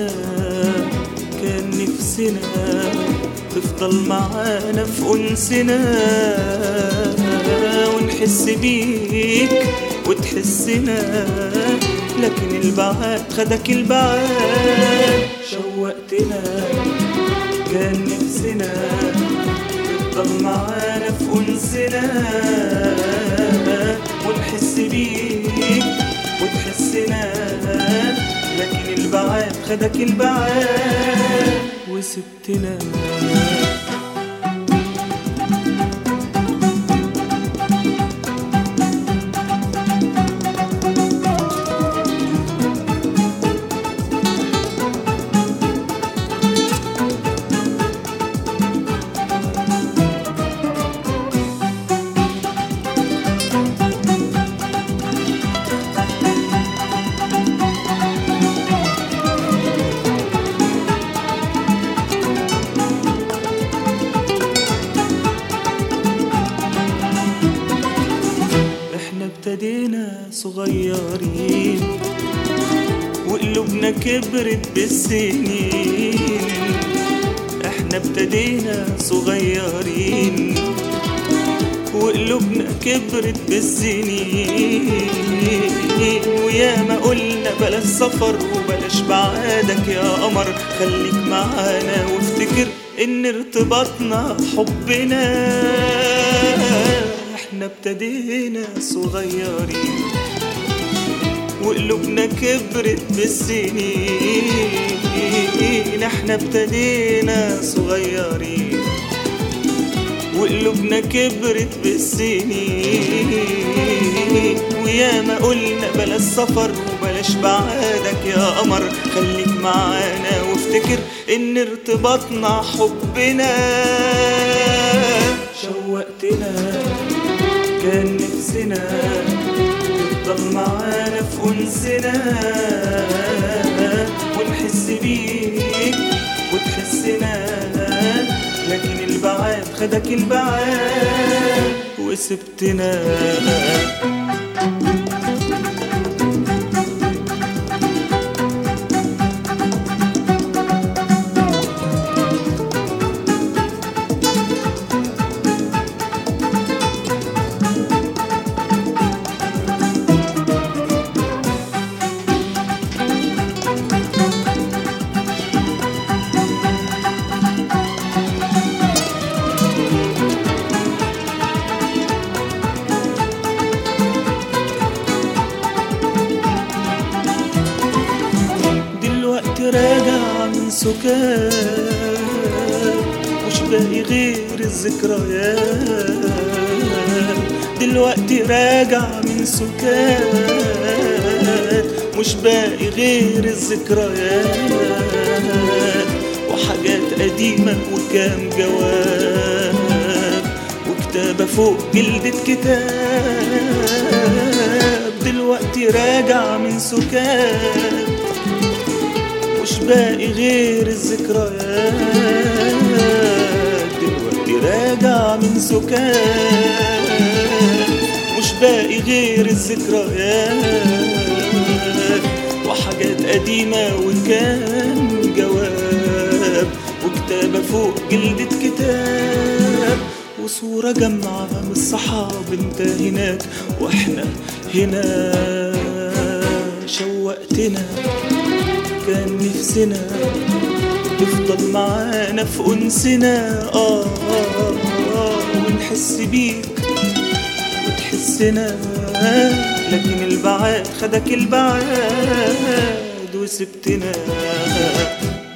كان نفسنا تفضل معانا في أنسنا ونحس بيك وتحسنا لكن البعاد خدك البعاد شوقتنا كان نفسنا تفضل معانا في أنسنا ونحس بيك وتحسنا لكن البعاد خدك البعاد وسبتنا احنا ابتدينا صغيرين وقلوبنا كبرت بالسنين احنا ابتدينا صغيرين وقلوبنا كبرت بالسنين ويا ما قلنا بلاش سفر وبلاش بعادك يا قمر خليك معانا وافتكر ان ارتباطنا حبنا احنا ابتدينا صغيرين وقلوبنا كبرت بالسنين احنا ابتدينا صغيرين وقلوبنا كبرت بالسنين ويا ما قلنا بلاش سفر وبلاش بعادك يا قمر خليك معانا وافتكر ان ارتباطنا حبنا شوقتنا كان نفسنا تفضل معانا في أنسنا ونحس بيك وتحسنا لكن البعاد خدك البعاد وسبتنا دلوقتي راجع من سكات مش باقي غير الذكريات دلوقتي راجع من سكات مش باقي غير الذكريات وحاجات قديمة وكام جواب وكتابة فوق جلدة كتاب دلوقتي راجع من سكات مش باقي غير الذكريات دلوقتي راجع من سكات مش باقي غير الذكريات وحاجات قديمة وكان جواب وكتابة فوق جلدة كتاب وصورة جمعة من الصحاب انت هناك واحنا هنا شوقتنا كان نفسنا تفضل معانا في أنسنا آه, آه, آه ونحس بيك وتحسنا لكن البعاد خدك البعاد وسبتنا